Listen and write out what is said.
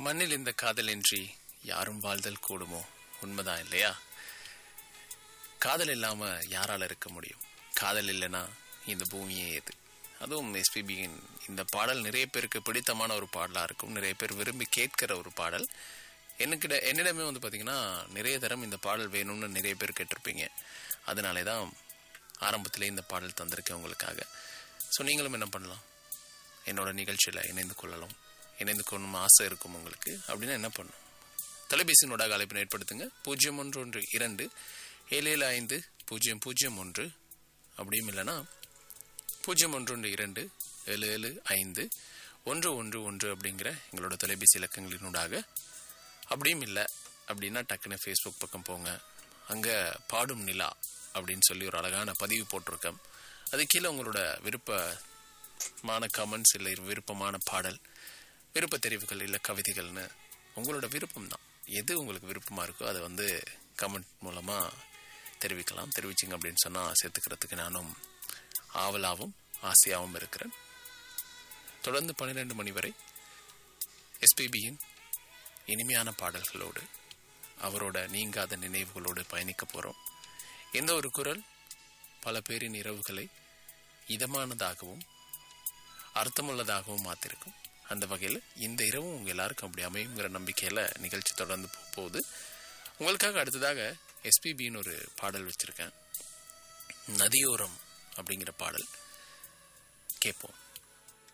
மண்ணில் இந்த காதலின்றி யாரும் வாழ்தல் கூடுமோ உண்மைதான் இல்லையா காதல் இல்லாம யாரால இருக்க முடியும் காதல் இல்லைன்னா இந்த பூமியே ஏது அதுவும் எஸ்பிபியின் இந்த பாடல் நிறைய பேருக்கு பிடித்தமான ஒரு பாடலா இருக்கும் நிறைய பேர் விரும்பி கேட்கிற ஒரு பாடல் எனக்கிட என்னிடமே வந்து பார்த்தீங்கன்னா நிறைய தரம் இந்த பாடல் வேணும்னு நிறைய பேர் கேட்டிருப்பீங்க அதனாலே தான் ஆரம்பத்திலே இந்த பாடல் தந்திருக்கேன் உங்களுக்காக ஸோ நீங்களும் என்ன பண்ணலாம் என்னோட நிகழ்ச்சியில் இணைந்து கொள்ளலாம் இணைந்து கொள்ளணும் ஆசை இருக்கும் உங்களுக்கு அப்படின்னா என்ன பண்ணும் தொலைபேசியினோட அழைப்பினை ஏற்படுத்துங்க பூஜ்ஜியம் ஒன்று ஒன்று இரண்டு ஏழு ஏழு ஐந்து பூஜ்ஜியம் பூஜ்ஜியம் ஒன்று அப்படியும் இல்லைன்னா பூஜ்ஜியம் ஒன்று ஒன்று இரண்டு ஏழு ஏழு ஐந்து ஒன்று ஒன்று ஒன்று அப்படிங்கிற எங்களோட தொலைபேசி இலக்கங்களினூடாக அப்படியும் இல்லை அப்படின்னா டக்குன்னு ஃபேஸ்புக் பக்கம் போங்க அங்கே பாடும் நிலா அப்படின்னு சொல்லி ஒரு அழகான பதிவு போட்டிருக்கேன் அது கீழே உங்களோட விருப்பமான கமெண்ட்ஸ் இல்லை விருப்பமான பாடல் விருப்ப தெரிவுகள் இல்லை கவிதைகள்னு உங்களோட விருப்பம் தான் எது உங்களுக்கு விருப்பமாக இருக்கோ அதை வந்து கமெண்ட் மூலமாக தெரிவிக்கலாம் தெரிவிச்சிங்க அப்படின்னு சொன்னால் சேர்த்துக்கிறதுக்கு நானும் ஆவலாகவும் ஆசையாகவும் இருக்கிறேன் தொடர்ந்து பன்னிரெண்டு மணி வரை எஸ்பிபியின் இனிமையான பாடல்களோடு அவரோட நீங்காத நினைவுகளோடு பயணிக்க போகிறோம் எந்த ஒரு குரல் பல பேரின் இரவுகளை இதமானதாகவும் அர்த்தமுள்ளதாகவும் மாற்றிருக்கும் அந்த வகையில் இந்த இரவும் உங்கள் எல்லாருக்கும் அப்படி அமையுங்கிற நம்பிக்கையில் நிகழ்ச்சி தொடர்ந்து போ- போகுது உங்களுக்காக அடுத்ததாக எஸ்பிபின்னு ஒரு பாடல் வச்சுருக்கேன் நதியோரம் அப்படிங்கிற பாடல் கேட்போம்